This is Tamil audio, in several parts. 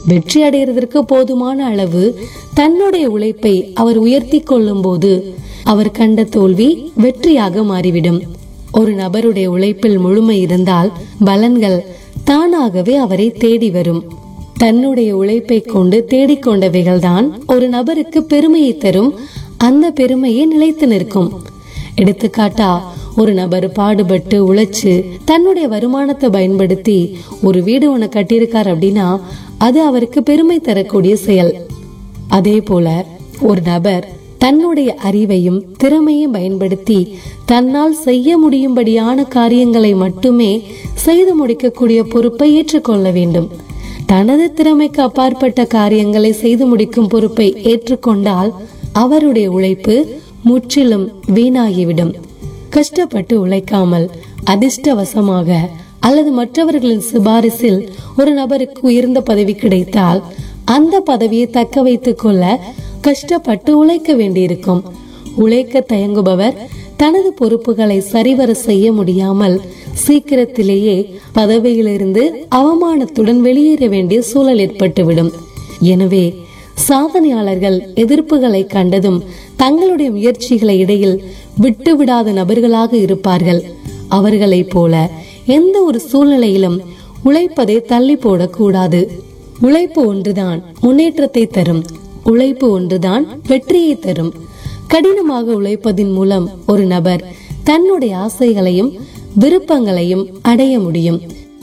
வெற்றி அடைகிறதற்கு போதுமான அளவு தன்னுடைய உழைப்பை அவர் உயர்த்தி கொள்ளும் போது அவர் கண்ட தோல்வி வெற்றியாக மாறிவிடும் ஒரு நபருடைய உழைப்பில் முழுமை இருந்தால் பலன்கள் தானாகவே அவரை தேடி வரும் தன்னுடைய உழைப்பை கொண்டு தேடிக்கொண்டவைகள்தான் ஒரு நபருக்கு பெருமையை தரும் அந்த பெருமையை நிலைத்து நிற்கும் எடுத்துக்காட்டா ஒரு நபர் பாடுபட்டு உழைச்சு தன்னுடைய வருமானத்தை பயன்படுத்தி ஒரு வீடு ஒண்ணு கட்டியிருக்கார் அப்படின்னா அது அவருக்கு பெருமை தரக்கூடிய செயல் அதே போல ஒரு நபர் தன்னுடைய அறிவையும் திறமையும் பயன்படுத்தி தன்னால் செய்ய முடியும்படியான காரியங்களை மட்டுமே செய்து முடிக்கக்கூடிய பொறுப்பை ஏற்றுக்கொள்ள வேண்டும் தனது திறமைக்கு அப்பாற்பட்ட காரியங்களை செய்து முடிக்கும் பொறுப்பை ஏற்றுக்கொண்டால் அவருடைய உழைப்பு முற்றிலும் வீணாகிவிடும் கஷ்டப்பட்டு உழைக்காமல் அதிர்ஷ்டவசமாக அல்லது மற்றவர்களின் சிபாரிசில் ஒரு நபருக்கு உயர்ந்த பதவி கிடைத்தால் அந்த பதவியை தக்க வைத்துக் கொள்ள கஷ்டப்பட்டு உழைக்க வேண்டியிருக்கும் உழைக்க தயங்குபவர் தனது பொறுப்புகளை சரிவர செய்ய முடியாமல் சீக்கிரத்திலேயே பதவியிலிருந்து அவமானத்துடன் வெளியேற வேண்டிய சூழல் ஏற்பட்டுவிடும் எனவே சாதனையாளர்கள் எதிர்ப்புகளை கண்டதும் தங்களுடைய முயற்சிகளை இடையில் விட்டுவிடாத நபர்களாக இருப்பார்கள் அவர்களைப் போல எந்த ஒரு சூழ்நிலையிலும் உழைப்பதை தள்ளி போடக்கூடாது உழைப்பு ஒன்றுதான் முன்னேற்றத்தை தரும் உழைப்பு ஒன்றுதான் வெற்றியை தரும் கடினமாக உழைப்பதின் மூலம் ஒரு நபர் தன்னுடைய ஆசைகளையும் விருப்பங்களையும் அடைய முடியும்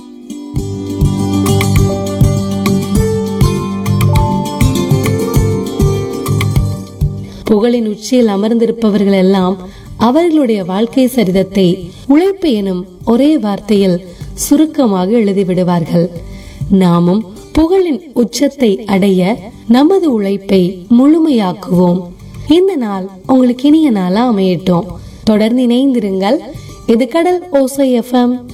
புகழின் உச்சியில் அமர்ந்திருப்பவர்கள் எல்லாம் அவர்களுடைய வாழ்க்கை சரிதத்தை உழைப்பு எனும் ஒரே வார்த்தையில் சுருக்கமாக எழுதிவிடுவார்கள் நாமும் புகழின் உச்சத்தை அடைய நமது உழைப்பை முழுமையாக்குவோம் இந்த நாள் உங்களுக்கு இனிய நாளா அமையட்டும் தொடர்ந்து இணைந்திருங்கள் இது கடல் ஓசை எஃப்எம்